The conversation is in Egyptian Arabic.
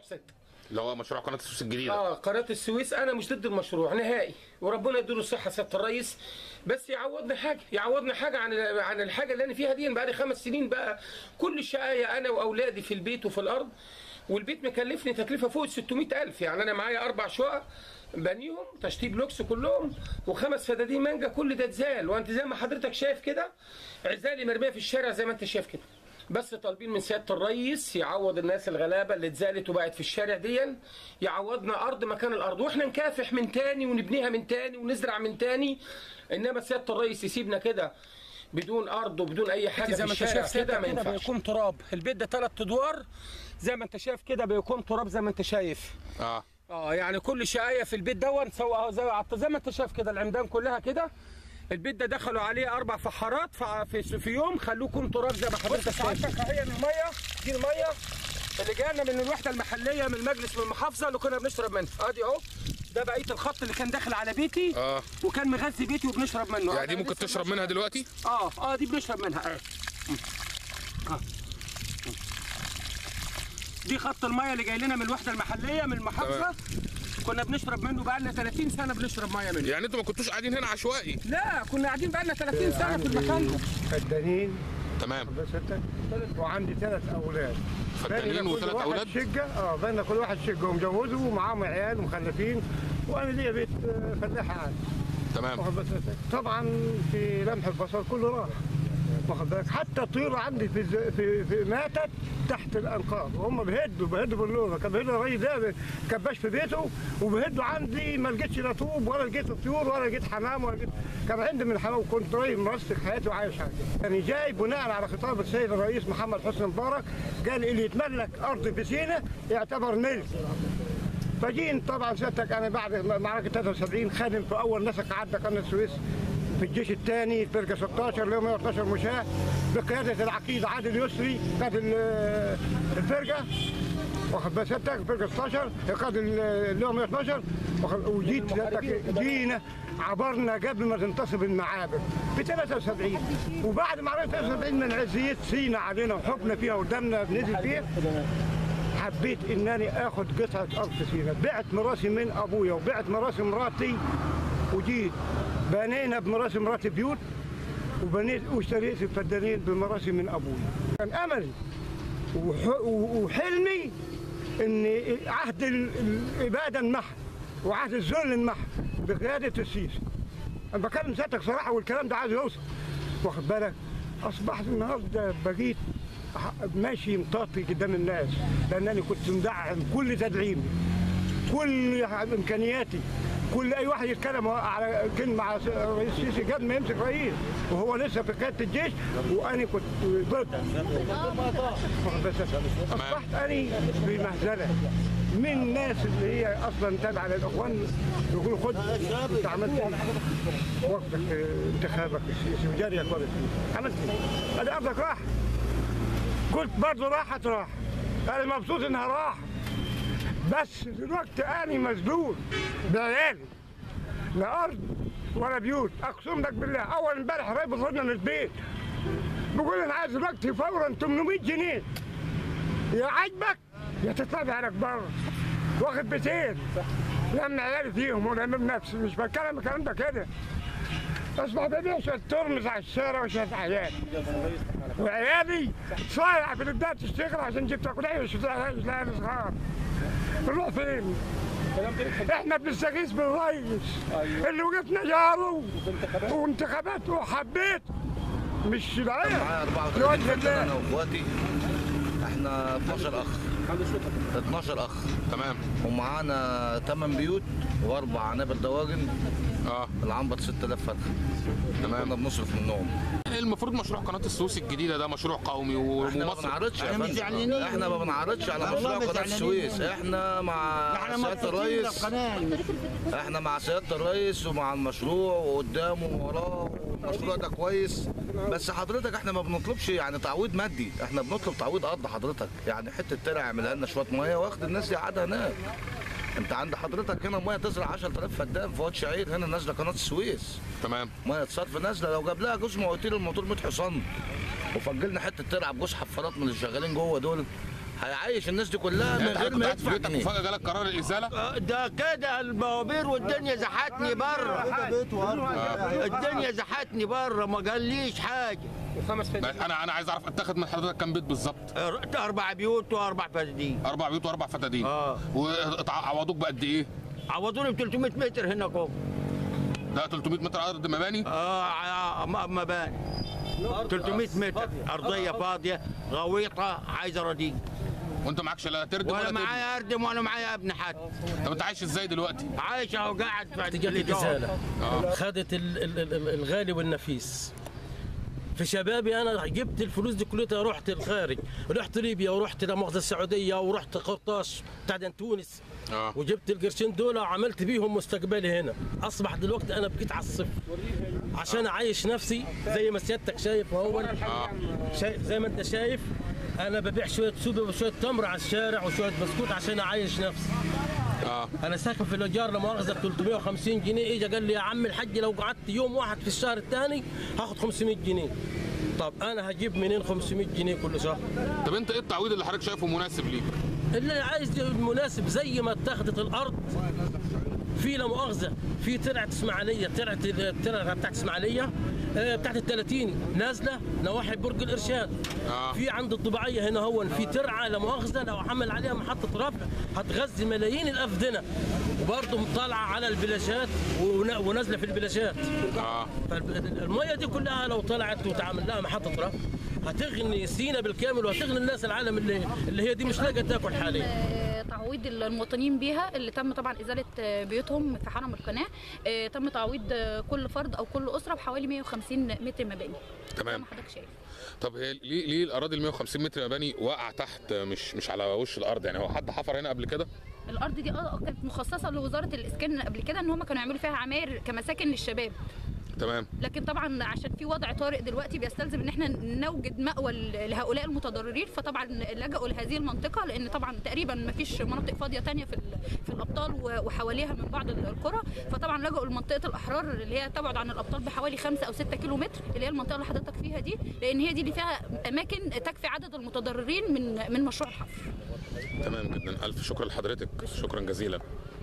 ستة اللي هو مشروع قناه السويس الجديده اه قناه السويس انا مش ضد المشروع نهائي وربنا يديله الصحه سياده الرئيس بس يعوضني حاجه يعوضني حاجه عن عن الحاجه اللي انا فيها دي بقى لي خمس سنين بقى كل شقايه انا واولادي في البيت وفي الارض والبيت مكلفني تكلفه فوق ال 600000 يعني انا معايا اربع شقق بنيهم تشطيب لوكس كلهم وخمس فدادين مانجا كل ده اتزال وانت زي ما حضرتك شايف كده عزالي مرميه في الشارع زي ما انت شايف كده بس طالبين من سياده الرئيس يعوض الناس الغلابه اللي اتزالت وبقت في الشارع دي يعوضنا ارض مكان الارض واحنا نكافح من تاني ونبنيها من تاني ونزرع من تاني انما سياده الرئيس يسيبنا كده بدون ارض وبدون اي حاجه زي في ما انت الشارع شايف كده كده ما كده ينفعش بيكون تراب البيت ده ثلاث ادوار زي ما انت شايف كده بيكون تراب زي ما انت شايف اه اه يعني كل شقايه في البيت دون سوا اهو زي زي ما انت شايف كده العمدان كلها كده البيت ده دخلوا عليه اربع فحارات ف- في في يوم خلوه كون تراب زي ما حضرتك شايف هي الميه دي الميه اللي جانا من الوحده المحليه من المجلس من المحافظه اللي كنا بنشرب منها ادي اهو ده بقيه الخط اللي كان داخل على بيتي اه وكان مغذي بيتي وبنشرب منه يعني دي ممكن تشرب منها دلوقتي اه اه دي بنشرب منها اه آه. دي خط الميه اللي جاي لنا من الوحده المحليه من المحافظه كنا بنشرب منه بقى لنا 30 سنه بنشرب ميه منه يعني انتوا ما كنتوش قاعدين هنا عشوائي لا كنا قاعدين بقى لنا 30 سنه في المكان ده فدانين تمام بس انت وعندي ثلاث اولاد فدانين بين كل وثلاث واحد اولاد شقه اه بين كل واحد شقه ومجوزه ومعاهم عيال ومخلفين وانا ليا بيت آه، فلاحه عادي تمام واخد بالك انت؟ طبعا في لمح البصر كله راح واخد بالك حتى الطيور عندي في, الز- في, في ماتت تحت الانقاض وهم بيهدوا بيهدوا باللون كان بيهدوا الراجل ده كباش في بيته وبيهدوا عندي ما لقيتش لا طوب ولا لقيت طيور ولا لقيت حمام ولا لقيت كان عندي من الحمام وكنت راجل مرسخ حياتي وعايش حياتي يعني جاي بناء على خطاب السيد الرئيس محمد حسني مبارك قال اللي يتملك ارض في سينا يعتبر ملك فجين طبعا سيادتك انا بعد معركه 73 خادم في اول نسق عدى قناه السويس في الجيش الثاني فرقه 16 اللي هو 112 مشاة بقياده العقيد عادل يسري قائد ال- الفرقه واخد بال سيادتك فرقه 16 قائد ال- اللي هو 112 واخد- وجيت سيادتك جينا عبرنا قبل ما تنتصب المعابر في 73 وبعد معركه 73 من عزيه سينا علينا وحكمنا فيها ودمنا بنزل فيها حبيت انني اخذ قطعه ارض في سينا بعت مراسي من ابويا وبعت مراسي مراتي وجيت بنينا بمراسي مراتي بيوت وبنيت واشتريت الفدانين بمراسي من ابويا كان املي وح- وحلمي ان عهد ال- الاباده انمحى وعهد الذل انمحى بقياده السيسي انا بكلم سيادتك صراحه والكلام ده عايز يوصل واخد بالك اصبحت النهارده بقيت أح- ماشي مطاطي قدام الناس لانني كنت مدعم كل تدعيمي كل امكانياتي كل اي واحد يتكلم على كلمه مع رئيس السيسي قبل ما يمسك رئيس وهو لسه في قياده الجيش وانا كنت ضد واخد بالك؟ اصبحت اني في مهزله من الناس اللي هي اصلا تابعه للاخوان يقولوا خد انت عملت ايه؟ وقتك في انتخابك السياسي وجاريك وقت عملت ايه؟ ادي ارضك راح قلت برضه راحت راح انا مبسوط انها راح بس دلوقتي انا مسجون بعيالي لا ارض ولا بيوت اقسم لك بالله اول امبارح رايح بيطردنا من البيت بيقول انا عايز دلوقتي فورا 800 جنيه يا عاجبك يا تطلع بعيالك بره واخد بيتين لما عيالي فيهم وانا بنفسي مش بتكلم الكلام ده كده اصبح ببيع شويه ترمز على الشارع وشويه عيال وعيالي صايعه في البدايه تشتغل عشان تجيب تاكل عيش وتعيش لعيال صغار نروح فين؟ احنا بنستغيث بالرئيس اللي وقفنا جاره وانتخابات وحبيت مش العيال معايا 34 لوجه فدان انا الله واخواتي احنا 12 اخ 12 اخ تمام ومعانا 8 بيوت واربع عنابر دواجن اه العنبر 6000 فرخه تمام. كنا بنصرف منهم المفروض مشروع قناه السويس الجديده ده مشروع قومي احنا ما ومصر بنعرضش يا احنا مش فندم. زعلانين. احنا ما بنعرضش على والله مشروع مش قناه زعلانين. السويس احنا مع احنا سياده مبسوطين الرئيس بالقناه احنا مع سياده الرئيس ومع المشروع وقدامه ووراه والمشروع ده كويس بس حضرتك احنا ما بنطلبش يعني تعويض مادي احنا بنطلب تعويض ارض حضرتك يعني حته ترع يعملها لنا شويه ميه واخد الناس يقعدها هناك انت عند حضرتك هنا ميه تزرع 10000 فدان في واد شعير هنا نازله قناه السويس تمام ميه صرف نازله لو جاب لها جوز مواتير الموتور 100 حصان وفجلنا حته ترعه بجوز حفارات من اللي شغالين جوه دول هيعيش الناس دي كلها من يعني انت غير كنت ما قاعد في يدفع بيتك جنيه وفجاه جالك قرار الازاله ده كده الموابير والدنيا زحتني بره الدنيا زحتني بره ما قاليش حاجه وخمس فدان بس انا انا عايز اعرف اتاخد من حضرتك كام بيت بالظبط اربع بيوت واربع فدادين اربع بيوت واربع فتادين آه. وعوضوك بقد ايه عوضوني ب 300 متر هنا كوب ده 300 متر ارض مباني اه ع- م- مباني 300 متر ارضيه فاضيه غويطه عايزه رديء وانت معكش لا تردم ولا ولا تبني معايا اردم ولا معايا ابن حد طب انت عايش ازاي دلوقتي عايش اهو قاعد في جت الإيجار. الإزالة خدت ال- ال- ال- الغالي والنفيس في شبابي انا جبت الفلوس دي كلها رحت الخارج رحت ليبيا ورحت لمؤاخذه السعوديه ورحت قرطاس بتاع تونس اه وجبت القرشين دول وعملت بيهم مستقبلي هنا اصبح دلوقتي انا بقيت على الصفر عشان اعيش نفسي زي ما سيادتك شايف اهو شايف زي ما انت شايف انا ببيع شويه سوبر وشويه تمر على الشارع وشويه بسكوت عشان اعيش نفسي اه انا ساكن في الايجار لا مؤاخذه ب 350 جنيه اجى قال لي يا عم الحاج لو قعدت يوم واحد في الشهر الثاني هاخد 500 جنيه طب انا هجيب منين 500 جنيه كل شهر طب انت ايه التعويض اللي حضرتك شايفه مناسب ليك اللي عايز المناسب زي ما اتخذت الارض في لا مؤاخذه في ترعه اسماعيليه ترعه الترعه بتاعت اسماعيليه آه، بتاعت ال 30 نازله نواحي برج الارشاد آه. في عند الطبيعيه هنا هون في ترعه لا مؤاخذه لو عمل عليها محطه رفع هتغذي ملايين الافدنه وبرضه طالعه على البلاشات ون- ونازله في البلاشات اه فالميه دي كلها لو طلعت وتعمل لها محطه رفع هتغني سينا بالكامل وهتغني الناس العالم اللي اللي هي دي مش لاقيه تاكل حاليا آه، تعويض المواطنين بيها اللي تم طبعا ازاله آه، بيوتهم في حرم القناه آه، تم تعويض آه، كل فرد او كل اسره بحوالي 150 متر مباني زي تمام ما حضرتك شايف طب هي ليه ليه الاراضي ال 150 متر مباني واقعه تحت مش مش على وش الارض يعني هو حد حفر هنا قبل كده الارض دي اه كانت مخصصه لوزاره الاسكان قبل كده ان هم كانوا يعملوا فيها عماير كمساكن للشباب تمام لكن طبعا عشان في وضع طارئ دلوقتي بيستلزم ان احنا نوجد مأوى لهؤلاء المتضررين فطبعا لجأوا لهذه المنطقه لان طبعا تقريبا ما فيش مناطق فاضيه تانية في ال- في الابطال و- وحواليها من بعض القرى فطبعا لجأوا لمنطقه الاحرار اللي هي تبعد عن الابطال بحوالي 5 او 6 كيلو متر اللي هي المنطقه اللي حضرتك فيها دي لان هي دي اللي فيها اماكن تكفي عدد المتضررين من من مشروع الحفر تمام جدا الف شكر لحضرتك شكرا جزيلا